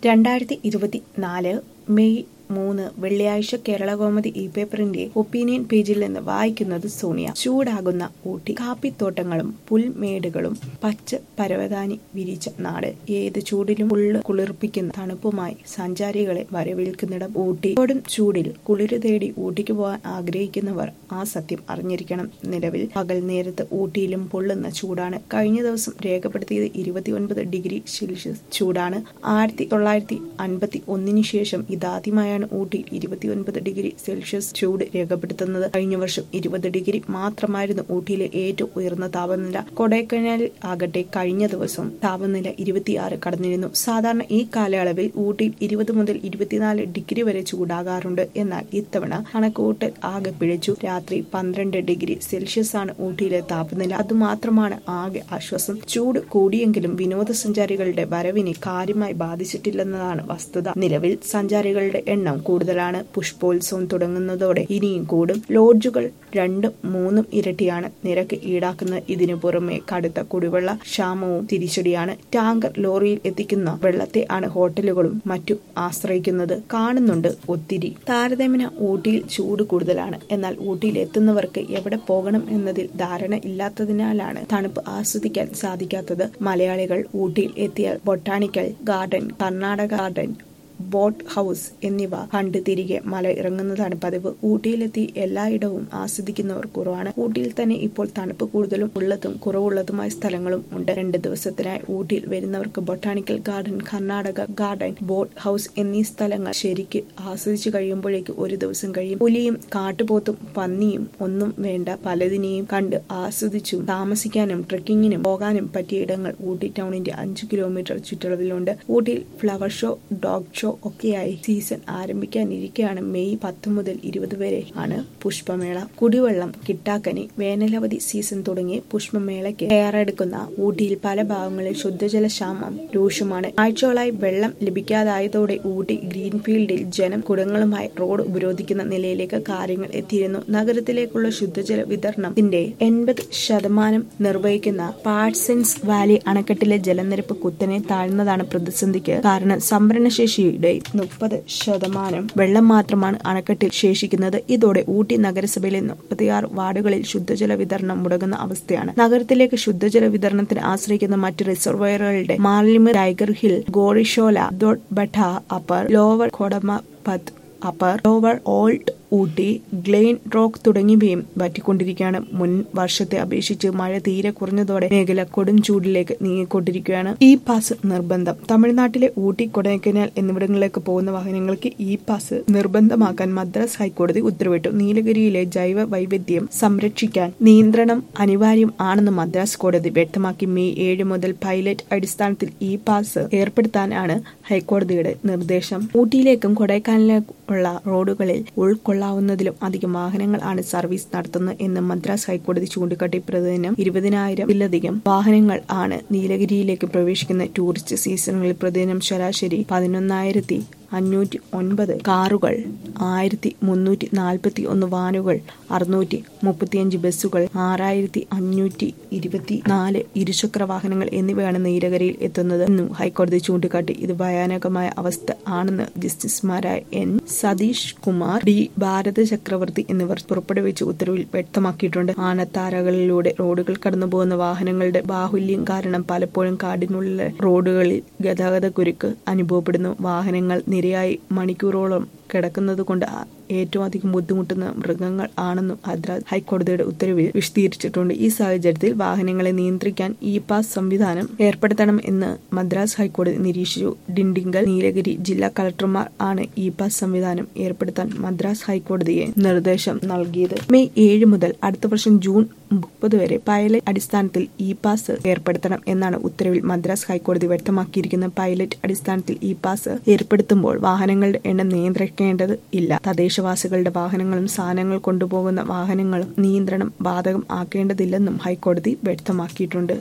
രണ്ടായിരത്തി ഇരുപത്തിനാല് മെയ് മൂന്ന് വെള്ളിയാഴ്ച കേരളകൗമുദി ഈ പേപ്പറിന്റെ ഒപ്പീനിയൻ പേജിൽ നിന്ന് വായിക്കുന്നത് സോണിയ ചൂടാകുന്ന ഊട്ടി കാപ്പിത്തോട്ടങ്ങളും പുൽമേടുകളും പച്ച പരവതാനി വിരിച്ച നാട് ഏത് ചൂടിലും ഉള്ളു കുളിർപ്പിക്കുന്ന തണുപ്പുമായി സഞ്ചാരികളെ വരവേൽക്കുന്നിടം ഊട്ടി കൊടും ചൂടിൽ കുളിര് തേടി ഊട്ടിക്ക് പോകാൻ ആഗ്രഹിക്കുന്നവർ ആ സത്യം അറിഞ്ഞിരിക്കണം നിലവിൽ പകൽ നേരത്ത് ഊട്ടിയിലും പൊള്ളുന്ന ചൂടാണ് കഴിഞ്ഞ ദിവസം രേഖപ്പെടുത്തിയത് ഇരുപത്തിയൊൻപത് ഡിഗ്രി സെൽഷ്യസ് ചൂടാണ് ആയിരത്തി തൊള്ളായിരത്തി അൻപത്തി ഒന്നിനു ശേഷം ഇതാദ്യമായാണ് ഊട്ടിയിൽ ഇരുപത്തിയൊൻപത് ഡിഗ്രി സെൽഷ്യസ് ചൂട് രേഖപ്പെടുത്തുന്നത് കഴിഞ്ഞ വർഷം ഇരുപത് ഡിഗ്രി മാത്രമായിരുന്നു ഊട്ടിയിലെ ഏറ്റവും ഉയർന്ന താപനില കൊടൈക്കനാലിൽ ആകട്ടെ കഴിഞ്ഞ ദിവസം താപനില ഇരുപത്തിയാറ് കടന്നിരുന്നു സാധാരണ ഈ കാലയളവിൽ ഊട്ടിയിൽ ഇരുപത് മുതൽ ഇരുപത്തിനാല് ഡിഗ്രി വരെ ചൂടാകാറുണ്ട് എന്നാൽ ഇത്തവണ കണക്കുകൂട്ടൽ ആകെ പിഴച്ചു രാത്രി പന്ത്രണ്ട് ഡിഗ്രി സെൽഷ്യസ് ആണ് ഊട്ടിയിലെ താപനില അതുമാത്രമാണ് ആകെ ആശ്വാസം ചൂട് കൂടിയെങ്കിലും വിനോദസഞ്ചാരികളുടെ വരവിനെ കാര്യമായി ബാധിച്ചിട്ടില്ലെന്നതാണ് വസ്തുത നിലവിൽ സഞ്ചാരികളുടെ എണ്ണം കൂടുതലാണ് പുഷ്പോത്സവം തുടങ്ങുന്നതോടെ ഇനിയും കൂടും ലോഡ്ജുകൾ രണ്ടും മൂന്നും ഇരട്ടിയാണ് നിരക്ക് ഈടാക്കുന്നത് ഇതിനു പുറമെ കടുത്ത കുടിവെള്ള ക്ഷാമവും തിരിച്ചടിയാണ് ടാങ്കർ ലോറിയിൽ എത്തിക്കുന്ന വെള്ളത്തെ ആണ് ഹോട്ടലുകളും മറ്റും ആശ്രയിക്കുന്നത് കാണുന്നുണ്ട് ഒത്തിരി താരതമ്യേന ഊട്ടിയിൽ ചൂട് കൂടുതലാണ് എന്നാൽ ഊട്ടിയിൽ എത്തുന്നവർക്ക് എവിടെ പോകണം എന്നതിൽ ധാരണ ഇല്ലാത്തതിനാലാണ് തണുപ്പ് ആസ്വദിക്കാൻ സാധിക്കാത്തത് മലയാളികൾ ഊട്ടിയിൽ എത്തിയാൽ botanical garden Karnataka garden boat house എന്നിവ കണ്ട് തിരികെ മല ഇറങ്ങുന്നതാണ് പതിവ് ഊട്ടിയിലെത്തി എല്ലായിടവും ആസ്വദിക്കുന്നവർ കുറവാണ് ഊട്ടിയിൽ തന്നെ ഇപ്പോൾ തണുപ്പ് കൂടുതലും ഉള്ളതും കുറവുള്ളതുമായ സ്ഥലങ്ങളും ഉണ്ട് രണ്ട് ദിവസത്തിനായി ഊട്ടിയിൽ വരുന്നവർക്ക് botanical garden Karnataka garden boat house എന്നീ സ്ഥലങ്ങൾ ശരിക്ക് ആസ്വദിച്ചു കഴിയുമ്പോഴേക്ക് ഒരു ദിവസം കഴിയും പുലിയും കാട്ടുപോത്തും പന്നിയും ഒന്നും വേണ്ട പലതിനെയും കണ്ട് ആസ്വദിച്ചും താമസിക്കാനും ട്രെക്കിങ്ങിനും പോകാനും പറ്റിയ ഇടങ്ങൾ ഊട്ടി ടൗണിന്റെ അഞ്ചു കിലോമീറ്റർ ചുറ്റളവിലുണ്ട് ഊട്ടിയിൽ ഫ്ലവർ ഷോ ഡോഗ് ഷോ ഒക്കെയായി സീസൺ ആരംഭിക്കാനിരിക്കെയാണ് മെയ് പത്ത് മുതൽ ഇരുപത് വരെ ആണ് പുഷ്പമേള കുടിവെള്ളം കിട്ടാക്കനി വേനലവധി സീസൺ തുടങ്ങി പുഷ്പമേളയ്ക്ക് തയ്യാറെടുക്കുന്ന ഊട്ടിയിൽ പല ഭാഗങ്ങളിൽ ശുദ്ധജല ക്ഷാമം രൂക്ഷമാണ് ആഴ്ചകളായി വെള്ളം ലഭിക്കാതായതോടെ ഊട്ടി ഗ്രീൻഫീൽഡിൽ ജനം കുടങ്ങളുമായി റോഡ് ഉപരോധിക്കുന്ന നിലയിലേക്ക് കാര്യങ്ങൾ എത്തിയിരുന്നു നഗരത്തിലേക്കുള്ള ശുദ്ധജല വിതരണത്തിന്റെ എൺപത് ശതമാനം നിർവഹിക്കുന്ന പാഴ്സൻസ് വാലി അണക്കെട്ടിലെ ജലനിരപ്പ് കുത്തനെ താഴ്ന്നതാണ് പ്രതിസന്ധിക്ക് കാരണം സംഭരണശേഷിയുടെ മുപ്പത് ശതമാനം വെള്ളം മാത്രമാണ് അണക്കെട്ടിൽ ശേഷിക്കുന്നത് ഇതോടെ ഊട്ടി നഗരസഭയിലെ മുപ്പത്തിയാറ് വാർഡുകളിൽ ശുദ്ധജല വിതരണം മുടങ്ങുന്ന അവസ്ഥയാണ് നഗരത്തിലേക്ക് ശുദ്ധജല വിതരണത്തിന് ആശ്രയിക്കുന്ന മറ്റ് റിസർവയറുകളുടെ മാലിന്യ Tiger Hill Gorishola Doddabetta upper lower കൊടമ പത്ത് upper lower old Ooty Glen Rock തുടങ്ങിയവയും വറ്റിക്കൊണ്ടിരിക്കുകയാണ് മുൻ വർഷത്തെ അപേക്ഷിച്ച് മഴ തീരെ കുറഞ്ഞതോടെ മേഖല കൊടും ചൂടിലേക്ക് നീങ്ങിക്കൊണ്ടിരിക്കുകയാണ് ഇ പാസ് നിർബന്ധം തമിഴ്നാട്ടിലെ ഊട്ടി കൊടൈക്കനാൽ എന്നിവിടങ്ങളിലേക്ക് പോകുന്ന വാഹനങ്ങൾക്ക് ഇ പാസ് നിർബന്ധമാക്കാൻ മദ്രാസ് ഹൈക്കോടതി ഉത്തരവിട്ടു നീലഗിരിയിലെ ജൈവ വൈവിധ്യം സംരക്ഷിക്കാൻ നിയന്ത്രണം അനിവാര്യം ആണെന്ന് മദ്രാസ് കോടതി വ്യക്തമാക്കി മെയ് ഏഴ് മുതൽ പൈലറ്റ് അടിസ്ഥാനത്തിൽ ഇ പാസ് ഏർപ്പെടുത്താനാണ് ഹൈക്കോടതിയുടെ നിർദ്ദേശം ഊട്ടിയിലേക്കും കൊടൈക്കനാലിലേക്കും ഉള്ള റോഡുകളിൽ ഉൾക്കൊള്ളാവുന്നതിലും അധികം വാഹനങ്ങൾ ആണ് സർവീസ് നടത്തുന്നത് എന്ന് മദ്രാസ് ഹൈക്കോടതി ചൂണ്ടിക്കാട്ടി പ്രതിദിനം ഇരുപതിനായിരത്തിലധികം വാഹനങ്ങൾ ആണ് നീലഗിരിയിലേക്ക് പ്രവേശിക്കുന്ന ടൂറിസ്റ്റ് സീസണുകളിൽ പ്രതിദിനം ശരാശരി പതിനൊന്നായിരത്തി അഞ്ഞൂറ്റി ഒൻപത് കാറുകൾ ആയിരത്തി മുന്നൂറ്റി നാൽപ്പത്തി ഒന്ന് വാനുകൾ അറുന്നൂറ്റി മുപ്പത്തിയഞ്ച് ബസ്സുകൾ ആറായിരത്തി അഞ്ഞൂറ്റി ഇരുപത്തി നാല് ഇരുചക്ര വാഹനങ്ങൾ എന്നിവയാണ് നീലഗിരിയിൽ എത്തുന്നത് എന്നും ഹൈക്കോടതി ചൂണ്ടിക്കാട്ടി ഇത് ഭയാനകമായ അവസ്ഥ ആണെന്ന് ജസ്റ്റിസുമാരായ എൻ സതീഷ് കുമാർ ഡി ഭാരത ചക്രവർത്തി എന്നിവർ പുറപ്പെടുവിച്ച ഉത്തരവിൽ വ്യക്തമാക്കിയിട്ടുണ്ട് ആനത്താരകളിലൂടെ റോഡുകൾ കടന്നുപോകുന്ന വാഹനങ്ങളുടെ ബാഹുല്യം കാരണം പലപ്പോഴും കാടിനുള്ളിലെ റോഡുകളിൽ ഗതാഗത കുരുക്ക് അനുഭവപ്പെടുന്നു വാഹനങ്ങൾ നിരയായി മണിക്കൂറോളം കിടക്കുന്നത് കൊണ്ട് ഏറ്റവും അധികം ബുദ്ധിമുട്ടുന്ന മൃഗങ്ങൾ ആണെന്നും മദ്രാസ് ഹൈക്കോടതിയുടെ ഉത്തരവിൽ വിശദീകരിച്ചിട്ടുണ്ട് ഈ സാഹചര്യത്തിൽ വാഹനങ്ങളെ നിയന്ത്രിക്കാൻ ഇ പാസ് സംവിധാനം ഏർപ്പെടുത്തണം എന്ന് മദ്രാസ് ഹൈക്കോടതി നിരീക്ഷിച്ചു ഡിണ്ടിങ്കൽ നീലഗിരി ജില്ലാ കളക്ടർമാർ ആണ് ഇ പാസ് സംവിധാനം ഏർപ്പെടുത്താൻ മദ്രാസ് ഹൈക്കോടതിയെ നിർദ്ദേശം നൽകിയത് മെയ് ഏഴ് മുതൽ അടുത്ത വർഷം ജൂൺ മുപ്പത് വരെ പൈലറ്റ് അടിസ്ഥാനത്തിൽ ഇ പാസ് ഏർപ്പെടുത്തണം എന്നാണ് ഉത്തരവിൽ മദ്രാസ് ഹൈക്കോടതി വ്യക്തമാക്കിയിരിക്കുന്ന പൈലറ്റ് അടിസ്ഥാനത്തിൽ ഇ പാസ് ഏർപ്പെടുത്തുമ്പോൾ വാഹനങ്ങളുടെ എണ്ണം നിയന്ത്രിക്കേണ്ടത് ഇല്ല തദ്ദേശവാസികളുടെ വാഹനങ്ങളും സാധനങ്ങൾ കൊണ്ടുപോകുന്ന വാഹനങ്ങളും നിയന്ത്രണം ബാധകം ആക്കേണ്ടതില്ലെന്നും ഹൈക്കോടതി വ്യക്തമാക്കിയിട്ടുണ്ട്